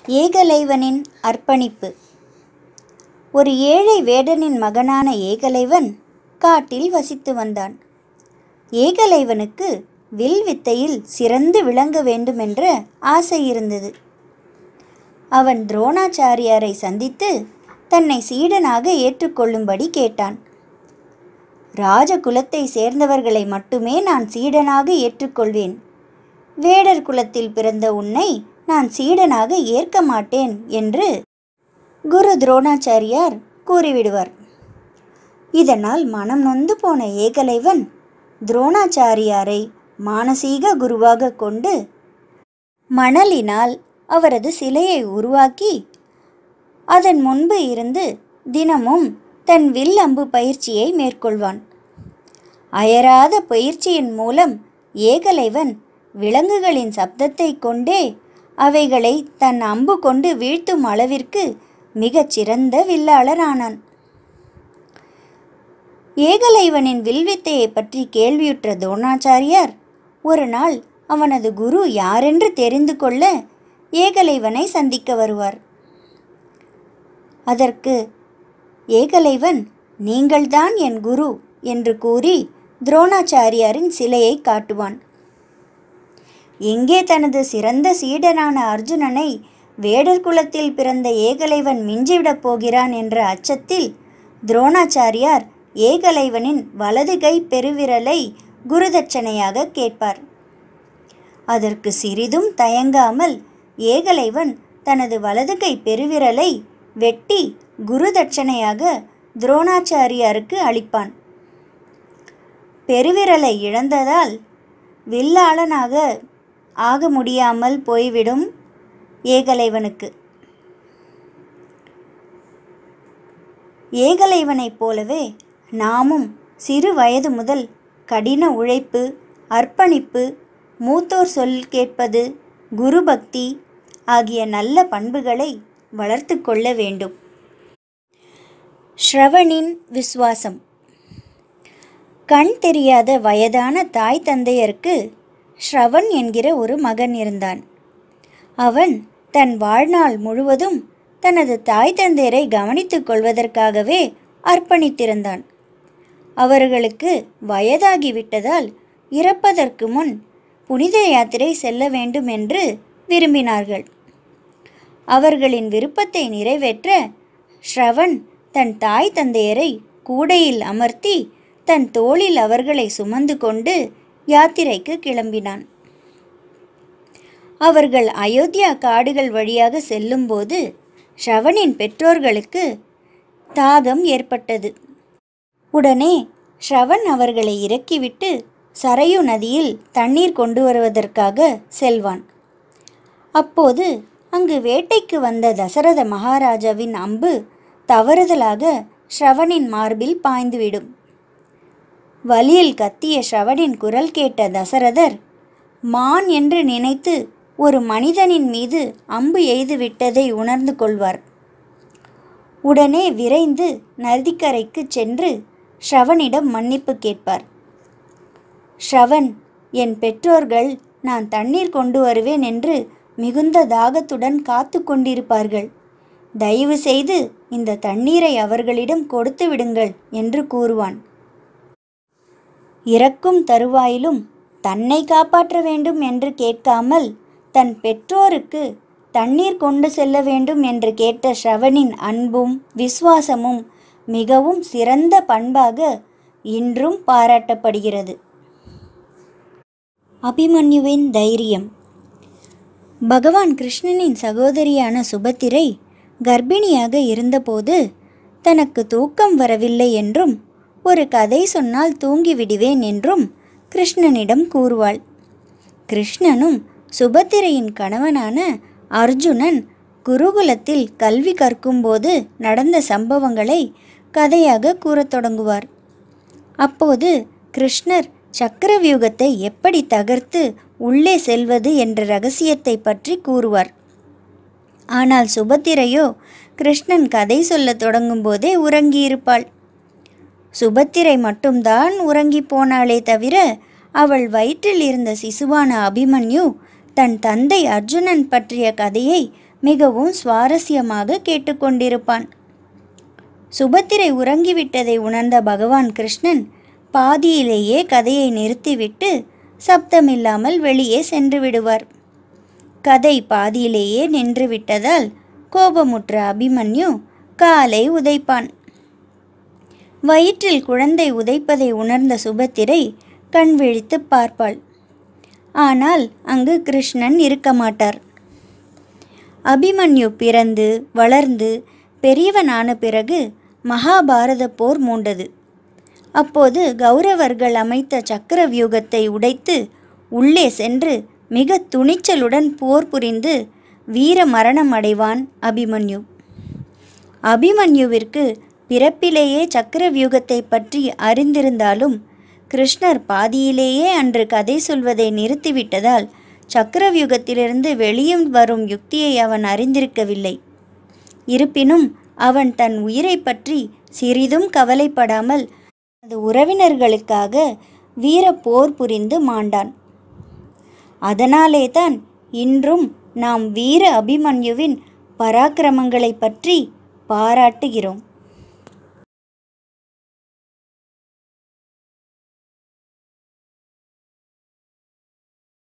ஏகலைவனின் அர்ப்பணிப்பு ஒரு ஏழை வேடனின் மகனான ஏகலைவன் காட்டில் வசித்து வந்தான் ஏகலைவனுக்கு வில் வித்தையில் சிறந்து விளங்க வேண்டுமென்ற ஆசை இருந்தது அவன் துரோணாச்சாரியாரை சந்தித்து தன்னை சீடனாக ஏற்றுக்கொள்ளும்படி கேட்டான் ராஜகுலத்தை சேர்ந்தவர்களை மட்டுமே நான் சீடனாக ஏற்றுக்கொள்வேன் வேடர் குலத்தில் பிறந்த உன்னை நான் சீடனாக ஏற்க மாட்டேன் என்று குரு துரோணாச்சாரியார் கூறிவிடுவார் இதனால் மனம் நொந்து போன ஏகலைவன் துரோணாச்சாரியாரை மானசீக குருவாக கொண்டு மணலினால் அவரது சிலையை உருவாக்கி அதன் முன்பு இருந்து தினமும் தன் வில் அம்பு பயிற்சியை மேற்கொள்வான் அயராத பயிற்சியின் மூலம் ஏகலைவன் விலங்குகளின் சப்தத்தை கொண்டே அவைகளை தன் அம்பு கொண்டு வீழ்த்தும் அளவிற்கு மிகச் சிறந்த வில்லாளர் ஆனான் ஏகலைவனின் வில்வித்தையை பற்றி கேள்வியுற்ற துரோணாச்சாரியார் ஒரு நாள் அவனது குரு யாரென்று தெரிந்து கொள்ள ஏகலைவனை சந்திக்க வருவார் அதற்கு ஏகலைவன் நீங்கள்தான் என் குரு என்று கூறி துரோணாச்சாரியாரின் சிலையை காட்டுவான் எங்கே தனது சிறந்த சீடனான அர்ஜுனனை வேடர் குலத்தில் பிறந்த ஏகலைவன் மிஞ்சிவிடப் போகிறான் என்ற அச்சத்தில் துரோணாச்சாரியார் ஏகலைவனின் வலது கை பெருவிரலை குருதட்சணையாக கேட்பார் அதற்கு சிறிதும் தயங்காமல் ஏகலைவன் தனது வலது கை பெருவிரலை வெட்டி குருதட்சணையாக துரோணாச்சாரியாருக்கு அளிப்பான் பெருவிரலை இழந்ததால் வில்லாளனாக ஆக முடியாமல் போய்விடும் ஏகலைவனுக்கு ஏகலைவனைப் போலவே நாமும் சிறு வயது முதல் கடின உழைப்பு அர்ப்பணிப்பு மூத்தோர் சொல் கேட்பது குரு பக்தி ஆகிய நல்ல பண்புகளை வளர்த்து கொள்ள வேண்டும் ஸ்ரவணின் விசுவாசம் கண் தெரியாத வயதான தாய் தந்தையருக்கு ஸ்ரவன் என்கிற ஒரு மகன் இருந்தான் அவன் தன் வாழ்நாள் முழுவதும் தனது தாய் தந்தையரை கவனித்துக் கொள்வதற்காகவே அர்ப்பணித்திருந்தான் அவர்களுக்கு வயதாகிவிட்டதால் இறப்பதற்கு முன் புனித யாத்திரை செல்ல வேண்டும் என்று விரும்பினார்கள் அவர்களின் விருப்பத்தை நிறைவேற்ற ஸ்ரவன் தன் தாய் தந்தையரை கூடையில் அமர்த்தி தன் தோளில் அவர்களை சுமந்து கொண்டு யாத்திரைக்கு கிளம்பினான் அவர்கள் அயோத்தியா காடுகள் வழியாக செல்லும்போது ஸ்ரவனின் பெற்றோர்களுக்கு தாகம் ஏற்பட்டது உடனே ஸ்ரவன் அவர்களை இறக்கிவிட்டு சரையு நதியில் தண்ணீர் கொண்டு வருவதற்காக செல்வான் அப்போது அங்கு வேட்டைக்கு வந்த தசரத மகாராஜாவின் அம்பு தவறுதலாக ஸ்ரவனின் மார்பில் பாய்ந்துவிடும் வலியில் கத்திய ஸ்ரவனின் குரல் கேட்ட தசரதர் மான் என்று நினைத்து ஒரு மனிதனின் மீது அம்பு எய்து விட்டதை உணர்ந்து கொள்வார் உடனே விரைந்து நதிக்கரைக்கு சென்று ஸ்ரவனிடம் மன்னிப்பு கேட்பார் ஸ்ரவன் என் பெற்றோர்கள் நான் தண்ணீர் கொண்டு வருவேன் என்று மிகுந்த தாகத்துடன் காத்து கொண்டிருப்பார்கள் தயவு செய்து இந்த தண்ணீரை அவர்களிடம் கொடுத்து விடுங்கள் என்று கூறுவான் இறக்கும் தருவாயிலும் தன்னை காப்பாற்ற வேண்டும் என்று கேட்காமல் தன் பெற்றோருக்கு தண்ணீர் கொண்டு செல்ல வேண்டும் என்று கேட்ட ஸ்ரவனின் அன்பும் விசுவாசமும் மிகவும் சிறந்த பண்பாக இன்றும் பாராட்டப்படுகிறது அபிமன்யுவின் தைரியம் பகவான் கிருஷ்ணனின் சகோதரியான சுபத்திரை கர்ப்பிணியாக இருந்தபோது தனக்கு தூக்கம் வரவில்லை என்றும் ஒரு கதை சொன்னால் தூங்கி விடுவேன் என்றும் கிருஷ்ணனிடம் கூறுவாள் கிருஷ்ணனும் சுபத்திரையின் கணவனான அர்ஜுனன் குருகுலத்தில் கல்வி கற்கும்போது நடந்த சம்பவங்களை கதையாக கூறத் தொடங்குவார் அப்போது கிருஷ்ணர் சக்கரவியூகத்தை எப்படி தகர்த்து உள்ளே செல்வது என்ற ரகசியத்தை பற்றி கூறுவார் ஆனால் சுபத்திரையோ கிருஷ்ணன் கதை சொல்லத் தொடங்கும்போதே உறங்கியிருப்பாள் சுபத்திரை மட்டும்தான் உறங்கி போனாளே தவிர அவள் வயிற்றில் இருந்த சிசுவான அபிமன்யு தன் தந்தை அர்ஜுனன் பற்றிய கதையை மிகவும் சுவாரஸ்யமாக கேட்டுக்கொண்டிருப்பான் சுபத்திரை உறங்கிவிட்டதை உணர்ந்த பகவான் கிருஷ்ணன் பாதியிலேயே கதையை நிறுத்திவிட்டு சப்தமில்லாமல் வெளியே சென்று விடுவார் கதை பாதியிலேயே நின்று விட்டதால் கோபமுற்ற அபிமன்யு காலை உதைப்பான் வயிற்றில் குழந்தை உதைப்பதை உணர்ந்த சுபத்திரை கண் விழித்து பார்ப்பாள் ஆனால் அங்கு கிருஷ்ணன் இருக்க மாட்டார் அபிமன்யு பிறந்து வளர்ந்து பெரியவனான பிறகு மகாபாரத போர் மூண்டது அப்போது கௌரவர்கள் அமைத்த சக்கர வியூகத்தை உடைத்து உள்ளே சென்று மிக துணிச்சலுடன் போர் புரிந்து வீர மரணம் அடைவான் அபிமன்யு அபிமன்யுவிற்கு பிறப்பிலேயே சக்கர வியூகத்தை பற்றி அறிந்திருந்தாலும் கிருஷ்ணர் பாதியிலேயே அன்று கதை சொல்வதை நிறுத்திவிட்டதால் சக்கரவியூகத்திலிருந்து வெளியே வரும் யுக்தியை அவன் அறிந்திருக்கவில்லை இருப்பினும் அவன் தன் உயிரை பற்றி சிறிதும் கவலைப்படாமல் தனது உறவினர்களுக்காக வீர போர் புரிந்து மாண்டான் அதனாலே தான் இன்றும் நாம் வீர அபிமன்யுவின் பராக்கிரமங்களை பற்றி பாராட்டுகிறோம்